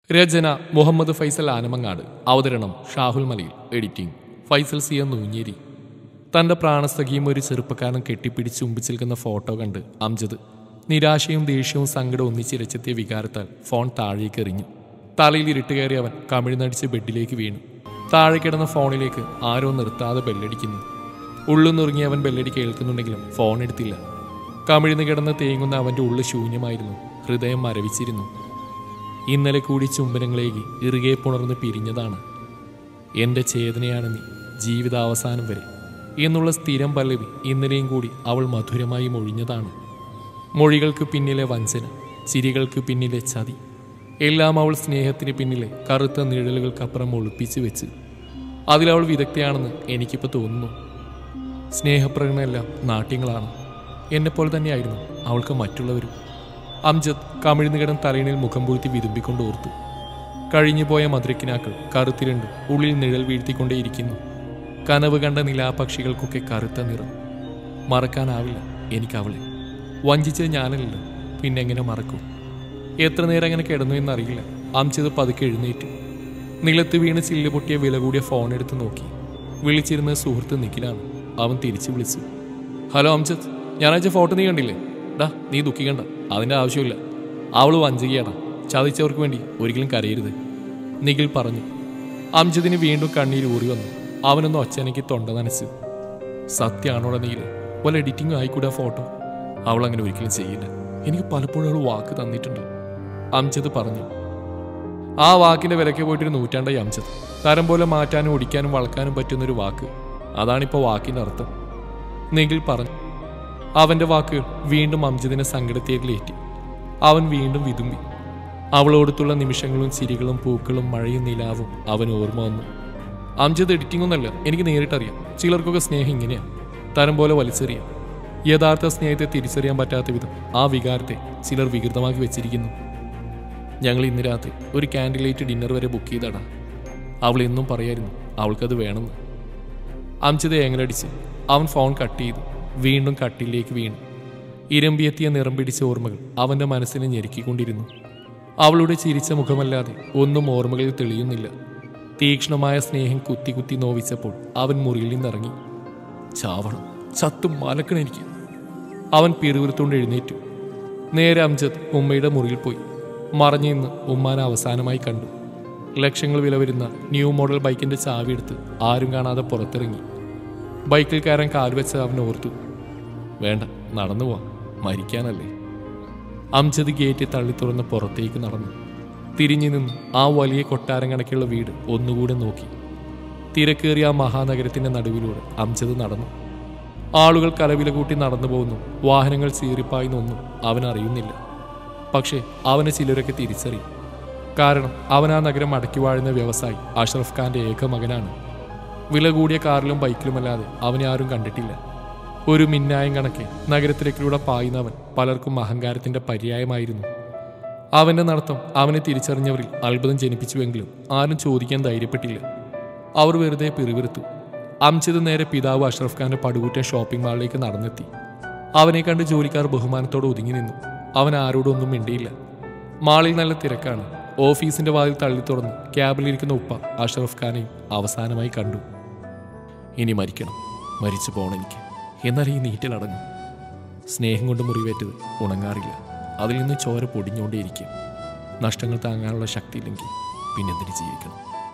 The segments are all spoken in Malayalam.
രചന മുഹമ്മദ് ഫൈസൽ ആനമങ്ങാട് അവതരണം ഷാഹുൽ മലയിൽ എഡിറ്റിംഗ് ഫൈസൽ സിയ നൂഞ്ഞേരി തന്റെ പ്രാണസഖിയും ഒരു ചെറുപ്പക്കാരൻ കെട്ടിപ്പിടിച്ച് ഉമ്പിച്ചിൽക്കുന്ന ഫോട്ടോ കണ്ട് അംജദ് നിരാശയും ദേഷ്യവും സങ്കടവും ഒന്നിച്ചിരച്ചെത്തിയ വികാരത്താൽ ഫോൺ താഴേക്ക് എറിഞ്ഞു തലയിൽ ഇരുട്ട് കയറി അവൻ കമിഴ്ന്നടിച്ച് ബെഡിലേക്ക് വീണു താഴെ കിടന്ന ഫോണിലേക്ക് ആരോ നിർത്താതെ ബെല്ലടിക്കുന്നു ഉള്ളു നുറുങ്ങി അവൻ ബെല്ലടി കേൾക്കുന്നുണ്ടെങ്കിലും ഫോൺ എടുത്തില്ല കമിഴ്ന്ന് കിടന്ന് തേങ്ങുന്ന അവന്റെ ഉള്ളു ശൂന്യമായിരുന്നു ഹൃദയം മരവിച്ചിരുന്നു ഇന്നലെ കൂടി ചുംബനങ്ങളേകി ഇറുകെ പുണർന്ന് പിരിഞ്ഞതാണ് എൻ്റെ ചേതനയാണ് നീ ജീവിതാവസാനം വരെ എന്നുള്ള സ്ഥിരം പല്ലവി ഇന്നലെയും കൂടി അവൾ മധുരമായി മൊഴിഞ്ഞതാണ് മൊഴികൾക്ക് പിന്നിലെ വഞ്ചന ചിരികൾക്ക് പിന്നിലെ ചതി എല്ലാം അവൾ സ്നേഹത്തിന് പിന്നിലെ കറുത്ത നിഴലുകൾക്കപ്പുറം ഒളിപ്പിച്ചു വെച്ച് അതിലവൾ വിദഗ്ധയാണെന്ന് എനിക്കിപ്പോൾ തോന്നുന്നു സ്നേഹപ്രകടനമെല്ലാം നാട്യങ്ങളാണ് എന്നെപ്പോലെ തന്നെയായിരുന്നു അവൾക്ക് മറ്റുള്ളവരും അംജദ് കമിഴ്ന്നുകിടൻ തലയിണിൽ മുഖം പൂഴ്ത്തി വിതുമ്പിക്കൊണ്ട് ഓർത്തു കഴിഞ്ഞുപോയ മധുരക്കിനാക്കൾ കറുത്തിരണ്ട് ഉള്ളിൽ നിഴൽ വീഴ്ത്തിക്കൊണ്ടേയിരിക്കുന്നു കനവ് കണ്ട നിലാപക്ഷികൾക്കൊക്കെ കറുത്ത നിറം മറക്കാനാവില്ല എനിക്ക് അവളെ വഞ്ചിച്ചത് ഞാനല്ലല്ലോ പിന്നെ എങ്ങനെ മറക്കും എത്ര നേരം അങ്ങനെ കിടന്നു എന്നറിയില്ല അംജദ് പതുക്കെ എഴുന്നേറ്റു നിലത്ത് വീണ് ചില്ല് പൊട്ടിയ വില കൂടിയ ഫോൺ എടുത്ത് നോക്കി വിളിച്ചിരുന്ന സുഹൃത്ത് നിഖിലാണ് അവൻ തിരിച്ചു വിളിച്ചു ഹലോ അംജദ് ഞായറാഴ്ച ഫോട്ടോ നീ കണ്ടില്ലേ ഡാ നീ ദുഃഖിക്കണ്ട അതിൻ്റെ ആവശ്യമില്ല അവൾ വഞ്ചികയാടാ ചതിച്ചവർക്ക് വേണ്ടി ഒരിക്കലും കരയരുത് നിഖിൽ പറഞ്ഞു അംജദിന് വീണ്ടും കണ്ണീര് ഊറി വന്നു അവനൊന്ന് ഒച്ചനയ്ക്ക് തൊണ്ട നനച്ചു സത്യമാണോടെ നീല് വല്ല എഡിറ്റിംഗും ആയിക്കൂടെ ഫോട്ടോ അവൾ അങ്ങനെ ഒരിക്കലും ചെയ്യില്ല എനിക്ക് പലപ്പോഴും അവൾ വാക്ക് തന്നിട്ടുണ്ട് അംജദ് പറഞ്ഞു ആ വാക്കിന്റെ വിലക്ക് പോയിട്ടൊരു നൂറ്റാണ്ടായി അംജദ് തരം പോലെ മാറ്റാനും ഒടിക്കാനും വളക്കാനും പറ്റുന്നൊരു വാക്ക് അതാണിപ്പോൾ വാക്കിന്റെ അർത്ഥം നിഖിൽ പറഞ്ഞു അവന്റെ വാക്കുകൾ വീണ്ടും അംജദിനെ സങ്കടത്തേരിലേറ്റി അവൻ വീണ്ടും വിതുമ്പി അവളോടത്തുള്ള നിമിഷങ്ങളും ചിരികളും പൂക്കളും മഴയും നിലാവും അവൻ ഓർമ്മ വന്നു അംജദ് എഡിറ്റിംഗ് ഒന്നല്ല എനിക്ക് നേരിട്ടറിയാം ചിലർക്കൊക്കെ സ്നേഹം ഇങ്ങനെയാ തരം പോലെ വലിച്ചെറിയാം യഥാർത്ഥ സ്നേഹത്തെ തിരിച്ചറിയാൻ പറ്റാത്ത വിധം ആ വികാരത്തെ ചിലർ വികൃതമാക്കി വെച്ചിരിക്കുന്നു ഞങ്ങൾ ഇന്ന് രാത്രി ഒരു ക്യാൻഡിൽ ലൈറ്റ് ഡിന്നർ വരെ ബുക്ക് ചെയ്തടാ അവൾ എന്നും പറയായിരുന്നു അവൾക്കത് വേണമെന്ന് അംജിത ഏങ്ങലടിച്ച് അവൻ ഫോൺ കട്ട് ചെയ്തു വീണ്ടും കട്ടിലേക്ക് വീണു ഇരമ്പിയെത്തിയ നിറം പിടിച്ച ഓർമ്മകൾ അവന്റെ മനസ്സിനെ ഞെരുക്കിക്കൊണ്ടിരുന്നു അവളുടെ ചിരിച്ച മുഖമല്ലാതെ ഒന്നും ഓർമ്മകളിൽ തെളിയുന്നില്ല തീക്ഷ്ണമായ സ്നേഹം കുത്തി കുത്തി നോവിച്ചപ്പോൾ അവൻ മുറിയിൽ നിന്നിറങ്ങി ചാവണം ചത്തും മലക്കണം എനിക്ക് അവൻ പിറുവിരുത്തുകൊണ്ട് എഴുന്നേറ്റു നേരെ അംജദ് ഉമ്മയുടെ മുറിയിൽ പോയി മറഞ്ഞു നിന്ന് ഉമ്മാനെ അവസാനമായി കണ്ടു ലക്ഷങ്ങൾ വില വരുന്ന ന്യൂ മോഡൽ ബൈക്കിന്റെ ചാവി എടുത്ത് ആരും കാണാതെ പുറത്തിറങ്ങി ബൈക്കിൽ കയറാൻ കാൽവെച്ച് അവൻ ഓർത്തു വേണ്ട നടന്നു പോവാം മരിക്കാനല്ലേ അംജദ് ഗേറ്റ് തള്ളി തുറന്ന് പുറത്തേക്ക് നടന്നു തിരിഞ്ഞു നിന്ന് ആ വലിയ കൊട്ടാരം കണക്കുള്ള വീട് ഒന്നുകൂടെ നോക്കി തിരക്കേറിയ ആ മഹാനഗരത്തിന്റെ നടുവിലൂടെ അംജദ് നടന്നു ആളുകൾ കലവില കൂട്ടി നടന്നു പോകുന്നു വാഹനങ്ങൾ ചീറിപ്പായുന്നൊന്നും അവൻ അറിയുന്നില്ല പക്ഷേ അവനെ ചിലരൊക്കെ തിരിച്ചറിയും കാരണം അവൻ ആ നഗരം അടക്കി വാഴുന്ന വ്യവസായി അഷ്റഫ് ഖാന്റെ ഏക മകനാണ് വില കൂടിയ കാറിലും ബൈക്കിലുമല്ലാതെ അവനെ ആരും കണ്ടിട്ടില്ല ഒരു മിന്നായം കണക്കെ നഗരത്തിലേക്കിലൂടെ പായുന്നവൻ പലർക്കും അഹങ്കാരത്തിന്റെ പര്യായമായിരുന്നു അവന്റെ നടത്തം അവനെ തിരിച്ചറിഞ്ഞവരിൽ അത്ഭുതം ജനിപ്പിച്ചുവെങ്കിലും ആരും ചോദിക്കാൻ ധൈര്യപ്പെട്ടില്ല അവർ വെറുതെ പിറുവിറുത്തു അംജിത് നേരെ പിതാവ് അഷ്റഫ് ഖാന്റെ പടുകൂറ്റൻ ഷോപ്പിംഗ് മാളിലേക്ക് നടന്നെത്തി അവനെ കണ്ട് ജോലിക്കാർ ബഹുമാനത്തോടെ ഒതുങ്ങി നിന്നു അവൻ ആരോടും ഒന്നും മിണ്ടിയില്ല മാളിൽ നല്ല തിരക്കാണ് ഓഫീസിന്റെ വാതിൽ തള്ളി തുറന്ന് ക്യാബിലിരിക്കുന്ന ഉപ്പ അഷ്റഫ് ഖാനെയും അവസാനമായി കണ്ടു ഇനി മരിക്കണം മരിച്ചു പോകണം എനിക്ക് എന്നാൽ ഈ നീറ്റിലടങ്ങും സ്നേഹം കൊണ്ട് മുറിവേറ്റത് ഉണങ്ങാറില്ല അതിൽ നിന്ന് ചോര പൊടിഞ്ഞുകൊണ്ടേയിരിക്കും നഷ്ടങ്ങൾ താങ്ങാനുള്ള ശക്തിയില്ലെങ്കിൽ പിന്നെന്തിന് ജീവിക്കണം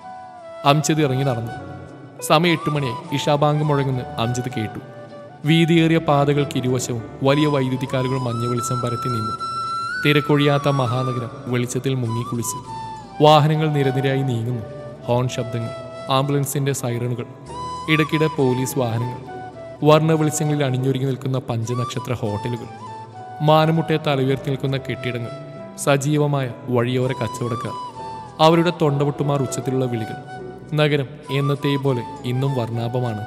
അംജദ് ഇറങ്ങി നടന്നു സമയം എട്ട് മണിയായി ഇഷാബാങ്ക് മുഴങ്ങുന്ന അംജദ് കേട്ടു വീതിയേറിയ പാതകൾക്ക് ഇരുവശവും വലിയ വൈദ്യുതിക്കാലുകൾ മഞ്ഞ വെളിച്ചം പരത്തി നിന്നു തിരക്കൊഴിയാത്ത മഹാനഗരം വെളിച്ചത്തിൽ മുങ്ങിക്കുളിച്ച് വാഹനങ്ങൾ നിരനിരയായി നീങ്ങുന്നു ഹോൺ ശബ്ദങ്ങൾ ആംബുലൻസിന്റെ സൈറണുകൾ ഇടയ്ക്കിടെ പോലീസ് വാഹനങ്ങൾ വർണ്ണ വെളിച്ചങ്ങളിൽ അണിഞ്ഞൊരുങ്ങി നിൽക്കുന്ന പഞ്ചനക്ഷത്ര ഹോട്ടലുകൾ മാനമുട്ടെ തലയുയർത്തി നിൽക്കുന്ന കെട്ടിടങ്ങൾ സജീവമായ വഴിയോര കച്ചവടക്കാർ അവരുടെ തൊണ്ടപൊട്ടുമാർ ഉച്ചത്തിലുള്ള വിളികൾ നഗരം എന്നത്തെയും പോലെ ഇന്നും വർണ്ണാഭമാണ്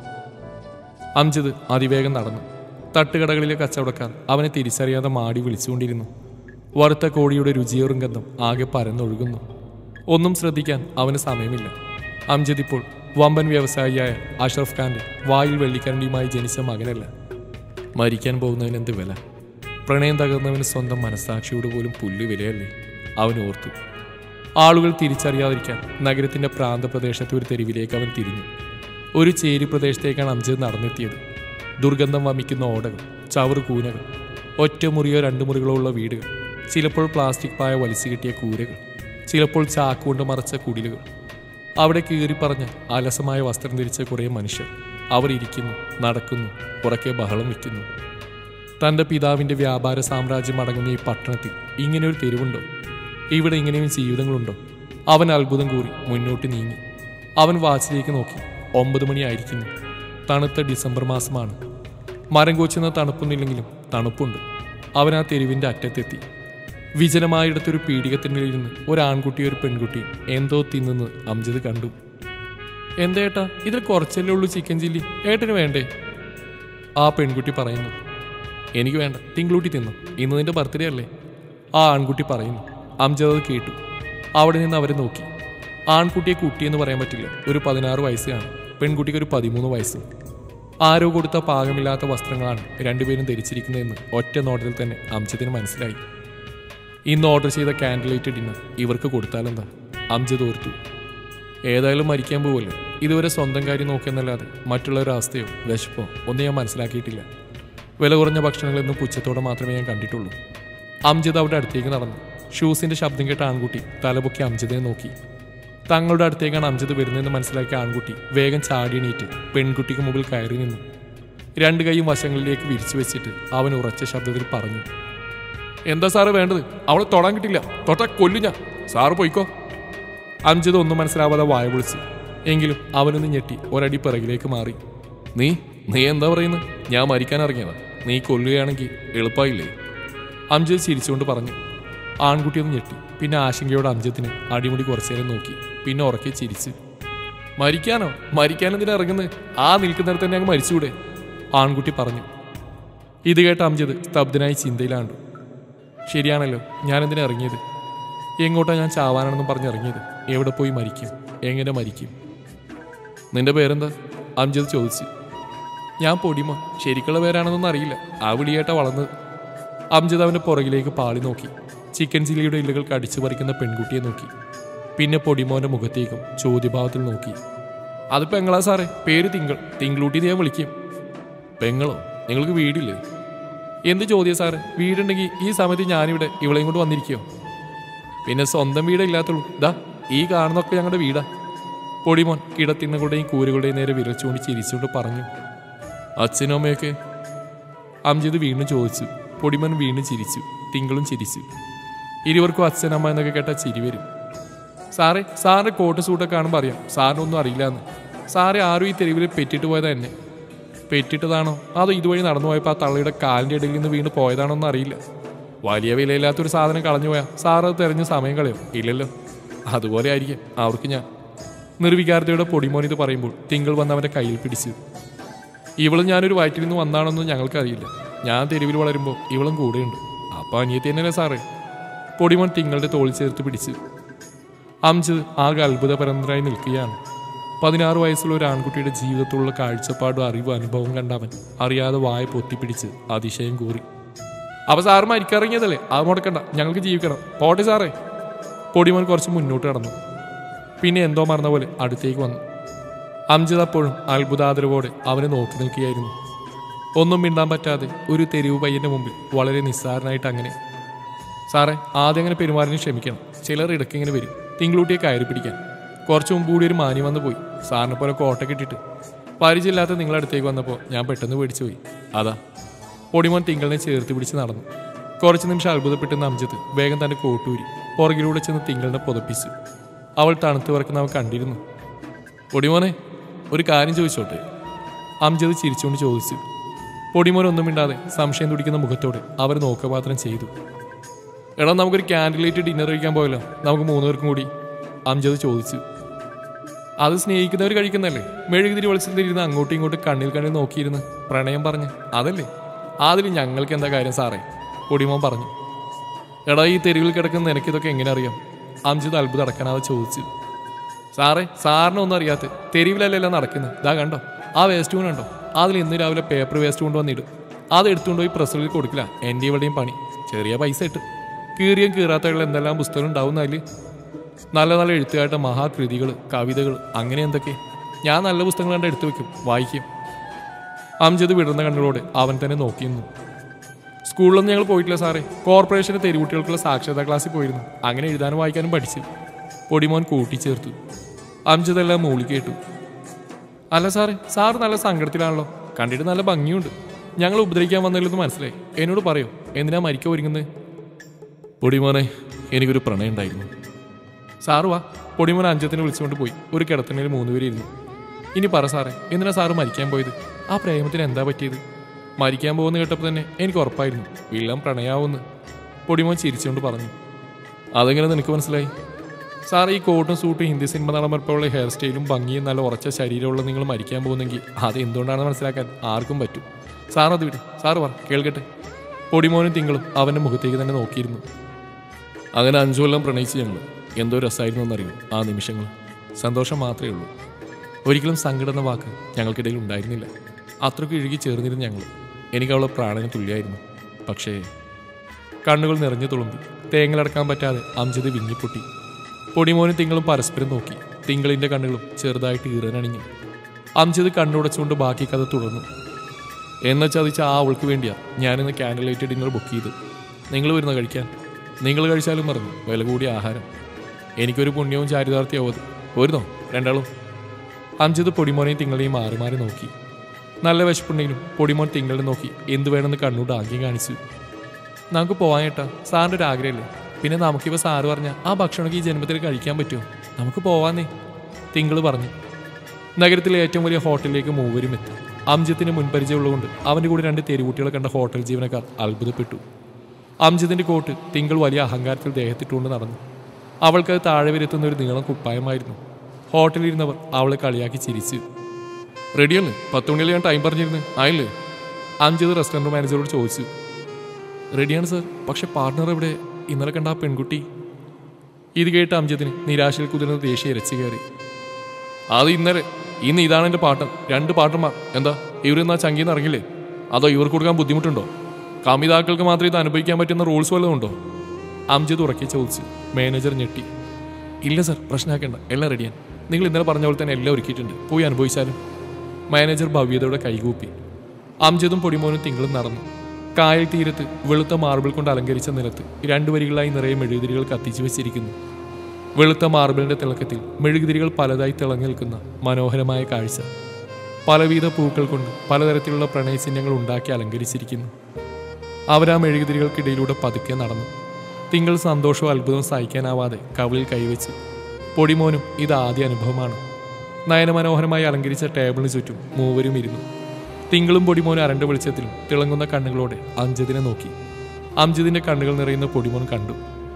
അംജദ് അതിവേഗം നടന്നു തട്ടുകടകളിലെ കച്ചവടക്കാർ അവനെ തിരിച്ചറിയാതെ മാടി വിളിച്ചുകൊണ്ടിരുന്നു വറുത്ത കോഴിയുടെ രുചിയേറും ഗന്ധം ആകെ പരന്നൊഴുകുന്നു ഒന്നും ശ്രദ്ധിക്കാൻ അവന് സമയമില്ല അംജദ് ഇപ്പോൾ വമ്പൻ വ്യവസായിയായ അഷ്റഫ് ഖാന്റെ വായിൽ വെള്ളിക്കരണ്ടിയുമായി ജനിച്ച മകനല്ല മരിക്കാൻ പോകുന്നതിന് എന്ത് വില പ്രണയം തകർന്നവന് സ്വന്തം മനസ്സാക്ഷിയോട് പോലും പുല്ല് വിലയല്ലേ അവൻ ഓർത്തു ആളുകൾ തിരിച്ചറിയാതിരിക്കാൻ നഗരത്തിന്റെ പ്രാന്തപ്രദേശത്തെ ഒരു തെരുവിലേക്ക് അവൻ തിരിഞ്ഞു ഒരു ചേരി പ്രദേശത്തേക്കാണ് അംജദ് നടന്നെത്തിയത് ദുർഗന്ധം വമിക്കുന്ന ഓടകൾ ചവറ് കൂനകൾ ഒറ്റമുറിയോ രണ്ട് മുറികളോ ഉള്ള വീടുകൾ ചിലപ്പോൾ പ്ലാസ്റ്റിക് പായ വലിച്ചു കിട്ടിയ കൂരകൾ ചിലപ്പോൾ ചാക്കുകൊണ്ട് മറച്ച കുടിലുകൾ അവിടെ കീറിപ്പറഞ്ഞ അലസമായ വസ്ത്രം ധരിച്ച കുറേ മനുഷ്യർ അവർ ഇരിക്കുന്നു നടക്കുന്നു ഉറക്കെ ബഹളം വയ്ക്കുന്നു തൻ്റെ പിതാവിൻ്റെ വ്യാപാര സാമ്രാജ്യം അടങ്ങുന്ന ഈ പട്ടണത്തിൽ ഇങ്ങനെ ഒരു തെരുവുണ്ടോ ഇവിടെ ഇങ്ങനെയും ജീവിതങ്ങളുണ്ടോ അവൻ അത്ഭുതം കൂറി മുന്നോട്ട് നീങ്ങി അവൻ വാച്ചിലേക്ക് നോക്കി ഒമ്പത് മണിയായിരിക്കുന്നു തണുത്ത ഡിസംബർ മാസമാണ് മരം കോച്ചുന്ന തണുപ്പൊന്നുമില്ലെങ്കിലും തണുപ്പുണ്ട് അവൻ ആ തെരുവിൻ്റെ അറ്റത്തെത്തി വിജനമായിടത്തൊരു പീഡികത്തിനിരുന്ന് ഒരു ആൺകുട്ടി ഒരു പെൺകുട്ടി എന്തോ തിന്നുന്നത് അംജദ് കണ്ടു എന്തേട്ടാ ഇതിൽ കുറച്ചല്ലേ ഉള്ളൂ ചിക്കൻ ചില്ലി ഏട്ടന് വേണ്ടേ ആ പെൺകുട്ടി പറയുന്നു എനിക്ക് വേണ്ട തിങ്കളൂട്ടി തിന്നു ഇന്ന് നിന്റെ ബർത്ത്ഡേ അല്ലേ ആ ആൺകുട്ടി പറയുന്നു അംജദ് അത് കേട്ടു അവിടെ നിന്ന് അവരെ നോക്കി ആൺകുട്ടിയെ കുട്ടിയെന്ന് പറയാൻ പറ്റില്ല ഒരു പതിനാറ് വയസ്സ് കാണും പെൺകുട്ടിക്ക് ഒരു പതിമൂന്ന് വയസ്സ് ആരോ കൊടുത്ത പാകമില്ലാത്ത വസ്ത്രങ്ങളാണ് രണ്ടുപേരും ധരിച്ചിരിക്കുന്നതെന്ന് ഒറ്റ നോട്ടത്തിൽ തന്നെ അംജദിന് മനസ്സിലായി ഇന്ന് ഓർഡർ ചെയ്ത കാൻഡിൽ ലൈറ്റ് ഡിന്നർ ഇവർക്ക് കൊടുത്താലെന്താ അംജദ് ഓർത്തു ഏതായാലും മരിക്കാൻ പോവല്ലോ ഇതുവരെ സ്വന്തം കാര്യം നോക്കിയെന്നല്ലാതെ മറ്റുള്ളവരുടെ അവസ്ഥയോ വിശപ്പോ ഒന്നും ഞാൻ മനസ്സിലാക്കിയിട്ടില്ല വില കുറഞ്ഞ ഭക്ഷണങ്ങളെന്നും പുച്ഛത്തോടെ മാത്രമേ ഞാൻ കണ്ടിട്ടുള്ളൂ അംജിത് അവിടെ അടുത്തേക്ക് നടന്നു ഷൂസിന്റെ ശബ്ദം കേട്ട ആൺകുട്ടി തലപൊക്കി അംജിതിനെ നോക്കി തങ്ങളുടെ അടുത്തേക്കാണ് അംജിത് വരുന്നതെന്ന് മനസ്സിലാക്കിയ ആൺകുട്ടി വേഗം ചാടിയണീറ്റ് പെൺകുട്ടിക്ക് മുമ്പിൽ കയറി നിന്നു രണ്ട് കൈയും വശങ്ങളിലേക്ക് വിരിച്ചു വെച്ചിട്ട് അവൻ ഉറച്ച ശബ്ദത്തിൽ പറഞ്ഞു എന്താ സാറ് വേണ്ടത് അവളെ തൊടാൻ കിട്ടില്ല തൊട്ടാ കൊല്ലു ഞാൻ സാറ് പോയിക്കോ അംജിത് ഒന്നും മനസ്സിലാവാതെ വായ വിളിച്ചു എങ്കിലും അവനൊന്ന് ഞെട്ടി ഒരടി പിറകിലേക്ക് മാറി നീ നീ എന്താ പറയുന്നത് ഞാൻ മരിക്കാൻ ഇറങ്ങിയതാ നീ കൊല്ലുകയാണെങ്കിൽ എളുപ്പമായില്ലേ അംജിത് ചിരിച്ചുകൊണ്ട് പറഞ്ഞു ആൺകുട്ടി ഒന്ന് ഞെട്ടി പിന്നെ ആശങ്കയോടെ അംജത്തിന് അടിമുടി കുറച്ചു നേരം നോക്കി പിന്നെ ഉറക്കെ ചിരിച്ച് മരിക്കാനോ മരിക്കാൻ എന്തിനാ ഇറങ്ങുന്നത് ആ നിൽക്കുന്നിടത്ത് തന്നെ അങ്ങ് മരിച്ചുകൂടെ ആൺകുട്ടി പറഞ്ഞു ഇത് കേട്ട അംജദ് സ്തബ്ധനായി ചിന്തയിലാണ്ടു ശരിയാണല്ലോ ഞാൻ എന്തിനാ ഇറങ്ങിയത് എങ്ങോട്ടാ ഞാൻ ചാവാനാണെന്നും പറഞ്ഞ് ഇറങ്ങിയത് എവിടെ പോയി മരിക്കും എങ്ങനെ മരിക്കും നിന്റെ പേരെന്താ അംജദ് ചോദിച്ചു ഞാൻ പൊടിമ ശരിക്കുള്ള പേരാണെന്നൊന്നും അറിയില്ല ആ വിളിയേട്ട വളർന്നത് അംജദ് അവന്റെ പുറകിലേക്ക് പാളി നോക്കി ചിക്കൻ ചില്ലിയുടെ ഇലകൾ കടിച്ചു പറിക്കുന്ന പെൺകുട്ടിയെ നോക്കി പിന്നെ പൊടിമോന്റെ മുഖത്തേക്കും ചോദ്യഭാവത്തിൽ നോക്കി അത് പെങ്ങളാ സാറേ പേര് തിങ്കൾ തിങ്കളൂട്ടി ഞാൻ വിളിക്കും പെങ്ങളോ നിങ്ങൾക്ക് വീടില്ലേ എന്ത് ചോദ്യം സാറ് വീടുണ്ടെങ്കിൽ ഈ സമയത്ത് ഞാനിവിടെ ഇവളെയും കൊണ്ട് വന്നിരിക്കോ പിന്നെ സ്വന്തം വീടില്ലാത്തുള്ളൂ ദാ ഈ കാണുന്നൊക്കെ ഞങ്ങളുടെ വീടാ പൊടിമോൻ കിടത്തിണ്ണകളുടെയും കൂരുകളുടെയും നേരെ വിരച്ചുകൊണ്ട് ചിരിച്ചുകൊണ്ട് പറഞ്ഞു അച്ഛനും അമ്മയൊക്കെ അംജിത് വീണ്ടും ചോദിച്ചു പൊടിമോൻ വീണ്ടും ചിരിച്ചു തിങ്കളും ചിരിച്ചു ഇരുവർക്കും അച്ഛനമ്മ എന്നൊക്കെ കേട്ടാൽ ചിരി വരും സാറേ സാറിന്റെ കോട്ട് സൂട്ടൊക്കെ കാണുമ്പോൾ അറിയാം സാറിനൊന്നും അറിയില്ല എന്ന് സാറെ ആരും ഈ തെരുവിൽ പെറ്റിട്ട് പോയതാ എന്നെ പെറ്റിട്ടതാണോ അതോ ഇതുവഴി നടന്നു പോയപ്പോൾ ആ തള്ളയുടെ കാലിൻ്റെ ഇടയിൽ നിന്ന് വീണ് പോയതാണോ എന്ന് അറിയില്ല വലിയ വിലയില്ലാത്തൊരു സാധനം കളഞ്ഞു പോയാൽ സാറ് അത് തെരഞ്ഞ് സമയം കളയോ ഇല്ലല്ലോ അതുപോലെ ആയിരിക്കും അവർക്ക് ഞാൻ നിർവികാരതയുടെ പൊടിമോൻ ഇത് പറയുമ്പോൾ തിങ്കൾ വന്ന് അവൻ്റെ കയ്യിൽ പിടിച്ചു ഇവളും ഞാനൊരു വയറ്റിൽ നിന്ന് വന്നാണെന്നും ഞങ്ങൾക്കറിയില്ല ഞാൻ തെരുവിൽ വളരുമ്പോൾ ഇവളും കൂടെയുണ്ട് അപ്പോൾ അനിയത്തി തന്നെയല്ലേ സാറേ പൊടിമോൻ തിങ്കളുടെ തോളിൽ ചേർത്ത് പിടിച്ചു അംജദ് ആകെ അത്ഭുതപരന്തരായി നിൽക്കുകയാണ് പതിനാറ് വയസ്സുള്ള ഒരു ആൺകുട്ടിയുടെ ജീവിതത്തിലുള്ള കാഴ്ചപ്പാടും അറിവും അനുഭവം കണ്ടവൻ അറിയാതെ വായ പൊത്തിപ്പിടിച്ച് അതിശയം കൂറി അപ്പൊ സാറ് മരിക്കിറങ്ങിയതല്ലേ അത് മുടക്കണ്ട ഞങ്ങൾക്ക് ജീവിക്കണം പോട്ടെ സാറേ പൊടിമോൻ കുറച്ച് മുന്നോട്ട് കടന്നു പിന്നെ എന്തോ മറന്ന പോലെ അടുത്തേക്ക് വന്നു അംജിത് അപ്പോഴും അത്ഭുതാദരവോടെ അവനെ നോക്കി നിൽക്കുകയായിരുന്നു ഒന്നും മിണ്ടാൻ പറ്റാതെ ഒരു തെരുവ് പയ്യന്റെ മുമ്പിൽ വളരെ നിസ്സാരനായിട്ട് അങ്ങനെ സാറേ ആദ്യം അങ്ങനെ പെരുമാറിന് ക്ഷമിക്കണം ചിലർ ഇടയ്ക്ക് ഇങ്ങനെ വരും തിങ്കളൂട്ടിയെ കയറി പിടിക്കാൻ കുറച്ച് മുമ്പ് കൂടി ഒരു മാനി വന്നു പോയി സാറിനെ പോലെ കോട്ടൊക്കെ ഇട്ടിട്ട് പരിചയമില്ലാത്ത നിങ്ങളുടെ അടുത്തേക്ക് വന്നപ്പോൾ ഞാൻ പെട്ടെന്ന് പേടിച്ചു പോയി അതാ പൊടിമോൻ തിങ്കളിനെ ചേർത്ത് പിടിച്ച് നടന്നു കുറച്ച് നിമിഷം അത്ഭുതപ്പെട്ടുന്ന അംജത്ത് വേഗം തന്റെ കോട്ടൂരി പുറകിലൂടെ ചെന്ന് തിങ്കളിനെ പുതപ്പിച്ചു അവൾ തണുത്ത് വിറക്കുന്ന അവൻ കണ്ടിരുന്നു പൊടിമോനെ ഒരു കാര്യം ചോദിച്ചോട്ടെ അംജദ് ചിരിച്ചുകൊണ്ട് ചോദിച്ചു പൊടിമോൻ ഒന്നും മിണ്ടാതെ സംശയം തുടിക്കുന്ന മുഖത്തോടെ അവർ നോക്കപാത്രം ചെയ്തു എടാ നമുക്കൊരു ക്യാൻഡിൽ ലൈറ്റ് ഡിന്നർ കഴിക്കാൻ പോയല്ലോ നമുക്ക് മൂന്ന് പേർക്കും കൂടി അംജദ് ചോദിച്ചു അത് സ്നേഹിക്കുന്നവർ കഴിക്കുന്നല്ലേ മെഴുകുതിരി വെളിച്ചത്തിലിരുന്ന് അങ്ങോട്ടും ഇങ്ങോട്ടും കണ്ണിൽ കണ്ണിൽ നോക്കിയിരുന്ന് പ്രണയം പറഞ്ഞ് അതല്ലേ അതിൽ ഞങ്ങൾക്ക് എന്താ കാര്യം സാറേ പൊടിമോൻ പറഞ്ഞു എടാ ഈ തെരുവിൽ കിടക്കുന്ന നിനക്കിതൊക്കെ എങ്ങനെ അറിയാം അംജിത് അത്ഭുതം അടക്കാനാതെ ചോദിച്ചു സാറേ സാറിനൊന്നും അറിയാത്ത തെരുവിലല്ലല്ലോ നടക്കുന്നത് ഇതാ കണ്ടോ ആ വേസ്റ്റ് കൊണ്ട് കണ്ടോ അതിൽ ഇന്ന് രാവിലെ പേപ്പർ വേസ്റ്റ് കൊണ്ടുവന്നിടും അത് എടുത്തുകൊണ്ട് പോയി പ്രസ്സിൽ കൊടുക്കില്ല എൻ്റെ ഇവിടെയും പണി ചെറിയ പൈസ ഇട്ട് കീറിയും കീറാത്തകൾ എന്തെല്ലാം പുസ്തകം ഉണ്ടാവും അതിൽ നല്ല നല്ല എഴുത്തുകാരുടെ മഹാകൃതികൾ കവിതകൾ അങ്ങനെ എന്തൊക്കെ ഞാൻ നല്ല പുസ്തകങ്ങൾ കണ്ട് എടുത്തു വെക്കും വായിക്കും അംജദ് വിടർന്ന കണ്ണുകളോടെ അവൻ തന്നെ നോക്കിയിരുന്നു സ്കൂളിലൊന്നും ഞങ്ങൾ പോയിട്ടില്ല സാറേ കോർപ്പറേഷൻ്റെ തെരുവുട്ടികൾക്കുള്ള സാക്ഷരതാ ക്ലാസ്സിൽ പോയിരുന്നു അങ്ങനെ എഴുതാനും വായിക്കാനും പഠിച്ചു പൊടിമോൻ കൂട്ടിച്ചേർത്തു അംജദെല്ലാം മൂളി കേട്ടു അല്ല സാറേ സാറ് നല്ല സങ്കടത്തിലാണല്ലോ കണ്ടിട്ട് നല്ല ഭംഗിയുണ്ട് ഞങ്ങൾ ഉപദ്രവിക്കാൻ വന്നതിലൊന്ന് മനസ്സിലായി എന്നോട് പറയോ എന്തിനാ മരിക്കാൻ ഒരുങ്ങുന്നത് പൊടിമോനെ എനിക്കൊരു പ്രണയം ഉണ്ടായിരുന്നു സാറ് വാ പൊടിമോൻ അഞ്ചത്തിനെ വിളിച്ചുകൊണ്ട് പോയി ഒരു കിടത്തിനേൽ മൂന്ന് പേര് ഇരുന്നു ഇനി പറ സാറേ എന്തിനാ സാറ് മരിക്കാൻ പോയത് ആ പ്രേമത്തിന് എന്താ പറ്റിയത് മരിക്കാൻ പോകുന്ന കേട്ടപ്പോൾ തന്നെ എനിക്ക് ഉറപ്പായിരുന്നു വില്ലം പ്രണയാവുമെന്ന് പൊടിമോൻ ചിരിച്ചുകൊണ്ട് പറഞ്ഞു അതെങ്ങനെ നിനക്ക് മനസ്സിലായി സാർ ഈ കോട്ടും സൂട്ടും ഹിന്ദി സിനിമ നടന്നപ്പോഴുള്ള ഹെയർ സ്റ്റൈലും ഭംഗിയും നല്ല ഉറച്ച ശരീരമുള്ള നിങ്ങൾ മരിക്കാൻ പോകുന്നെങ്കിൽ അത് എന്തുകൊണ്ടാണെന്ന് മനസ്സിലാക്കാൻ ആർക്കും പറ്റും സാർ അത് വിട് സാറ് പറ കേൾക്കട്ടെ പൊടിമോനും തിങ്കളും അവൻ്റെ മുഖത്തേക്ക് തന്നെ നോക്കിയിരുന്നു അങ്ങനെ അഞ്ചു കൊല്ലം പ്രണയിച്ച് ഞങ്ങൾ എന്തോ രസമായിരുന്നു എന്നറിയും ആ നിമിഷങ്ങൾ സന്തോഷം മാത്രമേ ഉള്ളൂ ഒരിക്കലും സങ്കടം എന്ന വാക്ക് ഞങ്ങൾക്കിടയിൽ ഉണ്ടായിരുന്നില്ല അത്രയ്ക്ക് ഇഴുകി ചേർന്നിരുന്നു ഞങ്ങൾ എനിക്ക് അവളെ പ്രാണന് തുല്യായിരുന്നു പക്ഷേ കണ്ണുകൾ നിറഞ്ഞു തുളുമ്പി തേങ്ങലടക്കാൻ പറ്റാതെ അംജദ് വിങ്ങിപ്പൊട്ടി പൊടിമോനും തിങ്കളും പരസ്പരം നോക്കി തിങ്കളിന്റെ കണ്ണുകളും ചെറുതായിട്ട് ഈറനണിഞ്ഞു അംജദ് കണ്ണുടച്ചുകൊണ്ട് ബാക്കി കഥ തുടർന്നു എന്നെ ചതിച്ച ആ അവൾക്ക് വേണ്ടിയാ ഞാനിന്ന് ക്യാൻഡിൽ ലൈറ്റ് ഡിന്നർ ബുക്ക് ചെയ്ത് നിങ്ങൾ വരുന്ന കഴിക്കാൻ നിങ്ങൾ കഴിച്ചാലും മറന്നു വില കൂടിയ ആഹാരം എനിക്കൊരു പുണ്യവും ചാരിതാർത്ഥ്യവും അത് വരുന്നോ രണ്ടാളും അംജദ് പൊടിമോനെയും തിങ്ങളെയും മാറി മാറി നോക്കി നല്ല വിശപ്പുണ്ടെങ്കിലും പൊടിമോൻ തിങ്ങളെ നോക്കി എന്ത് വേണമെന്ന് കണ്ണൂട്ട് ആഗ്യം കാണിച്ചു നമുക്ക് പോവാൻ കേട്ടാ സാറിൻ്റെ ഒരു ആഗ്രഹമല്ലേ പിന്നെ നമുക്കിവ സാറ് പറഞ്ഞ ആ ഭക്ഷണമൊക്കെ ഈ ജന്മത്തിൽ കഴിക്കാൻ പറ്റുമോ നമുക്ക് പോവാന്നേ തിങ്കൾ പറഞ്ഞു നഗരത്തിലെ ഏറ്റവും വലിയ ഹോട്ടലിലേക്ക് മൂവരും എത്തി അംജത്തിന് മുൻപരിചയമുള്ളതുകൊണ്ട് അവൻ്റെ കൂടെ രണ്ട് തെരുവുട്ടികളെ കണ്ട ഹോട്ടൽ ജീവനക്കാർ അത്ഭുതപ്പെട്ടു അംജിതിന്റെ കോട്ട് തിങ്കൾ വലിയ അഹങ്കാരത്തിൽ ദേഹത്തിട്ടുകൊണ്ട് നടന്നു അവൾക്കത് താഴെ വരെത്തുന്ന ഒരു നീളം കുപ്പായമായിരുന്നു ഹോട്ടലിരുന്നവർ അവളെ കളിയാക്കി ചിരിച്ചു റെഡിയല്ലേ പത്ത് മണിയിൽ ഞാൻ ടൈം പറഞ്ഞിരുന്നു ആയില്ലേ അംജിത് റെസ്റ്റോറൻറ്റ് മാനേജറോട് ചോദിച്ചു റെഡിയാണ് സർ പക്ഷെ പാർട്ട്ണർ എവിടെ ഇന്നലെ കണ്ട ആ പെൺകുട്ടി ഇത് കേട്ട് അംജദിന് നിരാശയിൽ കുതിർന്ന ദേഷ്യം ഇരച്ചു കയറി അത് ഇന്നലെ ഇന്ന് ഇതാണ് എൻ്റെ പാട്ടൻ രണ്ട് പാട്ടന്മാർ എന്താ ഇവരിന്ന് ആ ചങ്കിന്ന് ഇറങ്ങില്ലേ അതോ ഇവർക്ക് കൊടുക്കാൻ ബുദ്ധിമുട്ടുണ്ടോ കമിതാക്കൾക്ക് മാത്രമേ ഇത് അനുഭവിക്കാൻ പറ്റുന്ന റൂൾസ് വല്ലതും ഉണ്ടോ അംജിത് ഉറക്കി ചോദിച്ചു മാനേജർ ഞെട്ടി ഇല്ല സർ പ്രശ്നമാക്കേണ്ട എല്ലാം റെഡിയാണ് നിങ്ങൾ ഇന്നലെ പറഞ്ഞ പോലെ തന്നെ എല്ലാം ഒരുക്കിയിട്ടുണ്ട് പോയി അനുഭവിച്ചാലും മാനേജർ ഭവ്യതയുടെ കൈകൂപ്പി അംജിതും പൊടിമോനും തിങ്കളും നടന്നു കായൽ തീരത്ത് വെളുത്ത മാർബിൾ കൊണ്ട് അലങ്കരിച്ച നിലത്ത് രണ്ടു വരികളായി നിറയെ മെഴുകുതിരികൾ കത്തിച്ചു വെച്ചിരിക്കുന്നു വെളുത്ത മാർബിളിന്റെ തിളക്കത്തിൽ മെഴുകുതിരികൾ പലതായി തിളങ്ങി നിൽക്കുന്ന മനോഹരമായ കാഴ്ച പലവിധ പൂക്കൾ കൊണ്ട് പലതരത്തിലുള്ള പ്രണയചിഹ്നങ്ങൾ ഉണ്ടാക്കി അലങ്കരിച്ചിരിക്കുന്നു അവരാ മെഴുകുതിരികൾക്കിടയിലൂടെ പതുക്കെ നടന്നു തിങ്കൾ സന്തോഷവും അത്ഭുതവും സഹിക്കാനാവാതെ കവിളിൽ കൈവച്ച് പൊടിമോനും ഇത് ആദ്യ അനുഭവമാണ് നയനമനോഹരമായി അലങ്കരിച്ച ടേബിളിന് ചുറ്റും മൂവരും ഇരുന്നു തിങ്കളും പൊടിമോനും അരണ്ട വെളിച്ചത്തിലും തിളങ്ങുന്ന കണ്ണുകളോടെ അംജദിനെ നോക്കി അംജദിന്റെ കണ്ണുകൾ നിറയുന്ന പൊടിമോൻ കണ്ടു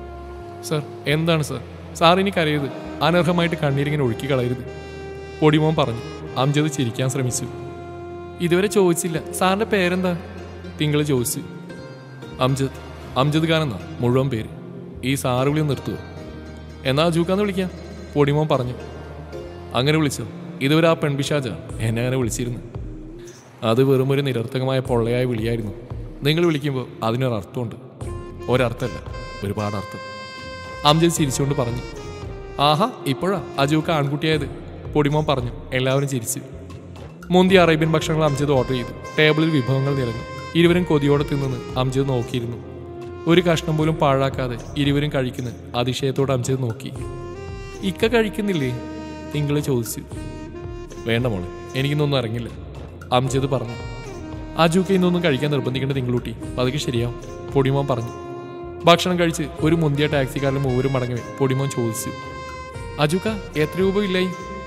സർ എന്താണ് സർ സാർ ഇനി കരയരുത് അനർഹമായിട്ട് കണ്ണീരിങ്ങനെ ഒഴുക്കി കളയരുത് പൊടിമോൻ പറഞ്ഞു അംജദ് ചിരിക്കാൻ ശ്രമിച്ചു ഇതുവരെ ചോദിച്ചില്ല സാറിന്റെ പേരെന്താ തിങ്കൾ ചോദിച്ചു അംജദ് അംജദ് ഖാൻ എന്നാ മുഴുവൻ പേര് ഈ സാറ് വിളി ഒന്ന് നിർത്തുവോ എന്നാ അജൂക്കാന്ന് വിളിക്കാം പൊടിമോൻ പറഞ്ഞു അങ്ങനെ വിളിച്ചോ ഇതുവരെ ആ പെൺപിശാജ എന്നെ അങ്ങനെ വിളിച്ചിരുന്നു അത് വെറും ഒരു നിരർത്ഥകമായ പൊള്ളയായ വിളിയായിരുന്നു നിങ്ങൾ വിളിക്കുമ്പോൾ അതിനൊരർത്ഥമുണ്ട് ഒരർത്ഥമല്ല ഒരുപാട് അർത്ഥം അംജദ് ചിരിച്ചുകൊണ്ട് പറഞ്ഞു ആഹാ ഇപ്പോഴാ അജൂക്ക് ആൺകുട്ടിയായത് പൊടിമോൻ പറഞ്ഞു എല്ലാവരും ചിരിച്ചു മുന്തിയ അറേബ്യൻ ഭക്ഷണങ്ങൾ അംജദ് ഓർഡർ ചെയ്തു ടേബിളിൽ വിഭവങ്ങൾ നിറഞ്ഞു ഇരുവരും കൊതിയോടെ തിന്നുന്ന് അംജദ് നോക്കിയിരുന്നു ഒരു കഷ്ണം പോലും പാഴാക്കാതെ ഇരുവരും കഴിക്കുന്ന അതിശയത്തോടെ അംജദ് നോക്കി ഇക്ക കഴിക്കുന്നില്ലേ തിങ്കള് ചോദിച്ചു വേണ്ട മോളെ എനിക്കിന്നൊന്നും ഇറങ്ങില്ല അംജദ് പറഞ്ഞു അജൂക്ക് ഇന്നൊന്നും കഴിക്കാൻ നിർബന്ധിക്കേണ്ട തിങ്കളൂട്ടി പതുക്കെ ശരിയാവും പൊടിമോൻ പറഞ്ഞു ഭക്ഷണം കഴിച്ച് ഒരു മുന്തിയ ടാക്സിക്കാരിൽ മൂവരും മടങ്ങവേ പൊടിമോൻ ചോദിച്ചു അജൂക്ക എത്ര രൂപ ഇല്ലായി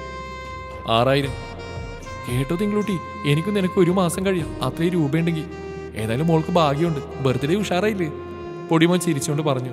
ആറായിരം കേട്ടോ തിങ്കളൂട്ടി എനിക്കും നിനക്ക് ഒരു മാസം കഴിയാം അത്രയും രൂപയുണ്ടെങ്കിൽ ഏതായാലും മോൾക്ക് ഭാഗ്യമുണ്ട് ബർത്ത്ഡേ ഉഷാറായില്ലേ പൊടിമോൻ ചിരിച്ചുകൊണ്ട് പറഞ്ഞു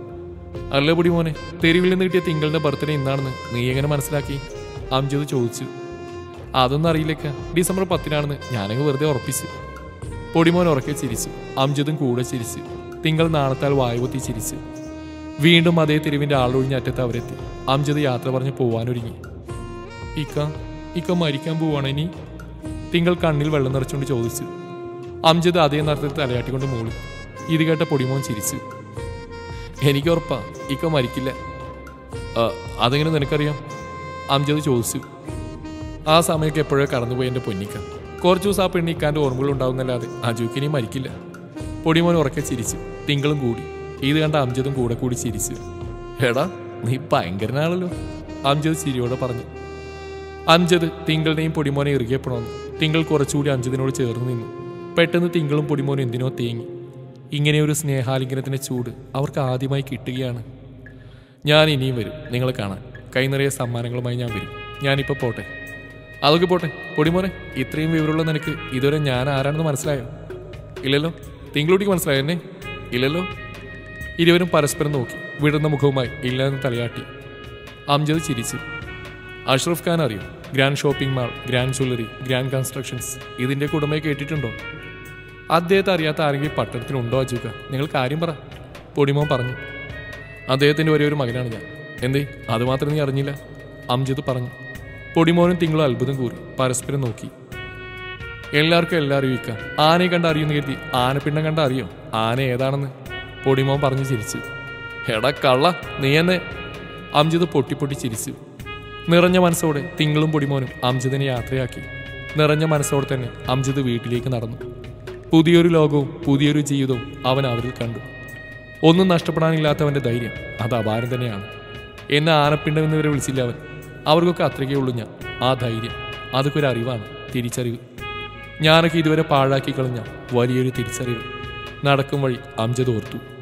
അല്ല പൊടിമോനെ തെരുവിൽ നിന്ന് കിട്ടിയ തിങ്കളുടെ ബർത്ത്ഡേ ഇന്നാണെന്ന് നീ എങ്ങനെ മനസ്സിലാക്കി അംജദ് ചോദിച്ചു അതൊന്നും അറിയില്ലേക്ക ഡിസംബർ പത്തിനാണെന്ന് ഞാനങ്ങ് വെറുതെ ഉറപ്പിച്ചു പൊടിമോൻ ഉറക്കെ ചിരിച്ചു അംജദും കൂടെ ചിരിച്ചു തിങ്കൾ നാണത്താൽ വായുപൊത്തി ചിരിച്ചു വീണ്ടും അതേ തെരുവിന്റെ ആളൊഴിഞ്ഞ അറ്റത്ത് അവരെത്തി അംജദ് യാത്ര പറഞ്ഞ് പോവാനൊരുങ്ങി ഇക്ക ഇക്ക മരിക്കാൻ പോവാണ് ഇനി തിങ്കൾ കണ്ണിൽ വെള്ളം നിറച്ചുകൊണ്ട് ചോദിച്ചു അംജദ് അതേ നടത്തത്തിൽ തലയാട്ടിക്കൊണ്ട് മൂളി ഇത് കേട്ട പൊടിമോൻ ചിരിച്ചു എനിക്ക് ഉറപ്പാ ഇക്ക മരിക്കില്ല "ആ, അതെങ്ങനെ നിനക്കറിയാം അംജദ് ചോദിച്ചു ആ സമയമൊക്കെ എപ്പോഴോ കടന്നുപോയി എൻ്റെ പൊന്നിക്ക കുറച്ച് ദിവസം ആ പെണ്ണിക്കാൻ്റെ ഓർമ്മകൾ ഉണ്ടാവുന്നല്ലാതെ അജുക്കിനി മരിക്കില്ല പൊടിമോൻ ഉറക്കെ ചിരിച്ചു തിങ്കളും കൂടി ഇത് കണ്ട അംജദും കൂടെ കൂടി ചിരിച്ചു എടാ നീ ഭയങ്കരനാണല്ലോ അംജദ് ചിരിയോടെ പറഞ്ഞു അംജദ് തിങ്കളുടെയും പൊടിമോനെ ഇറുകിയപ്പോഴൊന്നു തിങ്കൾ കുറച്ചുകൂടി അംജദിനോട് ചേർന്ന് നിന്നു പെട്ടെന്ന് തിങ്കളും പൊടിമോനും എന്തിനോ തേങ്ങി ഇങ്ങനെ ഒരു സ്നേഹാലിംഗനത്തിന്റെ ചൂട് അവർക്ക് ആദ്യമായി കിട്ടുകയാണ് ഞാൻ ഇനിയും വരും നിങ്ങളെ കാണാൻ കൈ നിറയെ സമ്മാനങ്ങളുമായി ഞാൻ വരും ഞാനിപ്പോൾ പോട്ടെ അതൊക്കെ പോട്ടെ പൊടിമോനെ ഇത്രയും വിവരമുള്ള നിനക്ക് ഇതുവരെ ഞാൻ ആരാണെന്ന് മനസ്സിലായോ ഇല്ലല്ലോ തിങ്കളൂട്ടിക്ക് മനസ്സിലായോ എന്നെ ഇല്ലല്ലോ ഇരുവരും പരസ്പരം നോക്കി വിടുന്ന മുഖവുമായി ഇല്ല എന്ന് തലയാട്ടി അംജദ് ചിരിച്ചു അഷ്റഫ് ഖാൻ അറിയോ grand shopping mall grand jewellery grand constructions ഇതിന്റെ കുടമയെ കേട്ടിട്ടുണ്ടോ അദ്ദേഹത്തെ അറിയാത്ത ആരെങ്കിലും പട്ടണത്തിനുണ്ടോ അജുക നിങ്ങൾ കാര്യം പറ പൊടിമോൻ പറഞ്ഞു അദ്ദേഹത്തിന്റെ ഒരേ ഒരു മകനാണ് ഞാൻ എന്തേ അത് മാത്രം നീ അറിഞ്ഞില്ല അംജിത് പറഞ്ഞു പൊടിമോനും തിങ്കളും അത്ഭുതം കൂറി പരസ്പരം നോക്കി എല്ലാവർക്കും എല്ലാം അറിയിക്കാം ആനയെ കണ്ട് അറിയുന്ന കരുതി ആനപ്പിണ്ണം കണ്ട അറിയോ ആന ഏതാണെന്ന് പൊടിമോൻ പറഞ്ഞു ചിരിച്ചു എടാ കള്ള നീ എന്നെ അംജിത് പൊട്ടി പൊട്ടി ചിരിച്ചു നിറഞ്ഞ മനസ്സോടെ തിങ്കളും പൊടിമോനും അംജിതിനെ യാത്രയാക്കി നിറഞ്ഞ മനസ്സോടെ തന്നെ അംജിത് വീട്ടിലേക്ക് നടന്നു പുതിയൊരു ലോകവും പുതിയൊരു ജീവിതവും അവൻ അവരിൽ കണ്ടു ഒന്നും നഷ്ടപ്പെടാനില്ലാത്തവന്റെ ധൈര്യം അത് അപാരം തന്നെയാണ് എന്നെ ആനപ്പിണ്ടം എന്നിവരെ വിളിച്ചില്ല അവൻ അവർക്കൊക്കെ അത്രയ്ക്കേ ഉള്ളൂ ഞാൻ ആ ധൈര്യം അതൊക്കെ ഒരു അറിവാണ് തിരിച്ചറിവ് ഞാനൊക്കെ ഇതുവരെ പാഴാക്കി കളഞ്ഞ വലിയൊരു തിരിച്ചറിവ് നടക്കും വഴി അംജദ് ഓർത്തു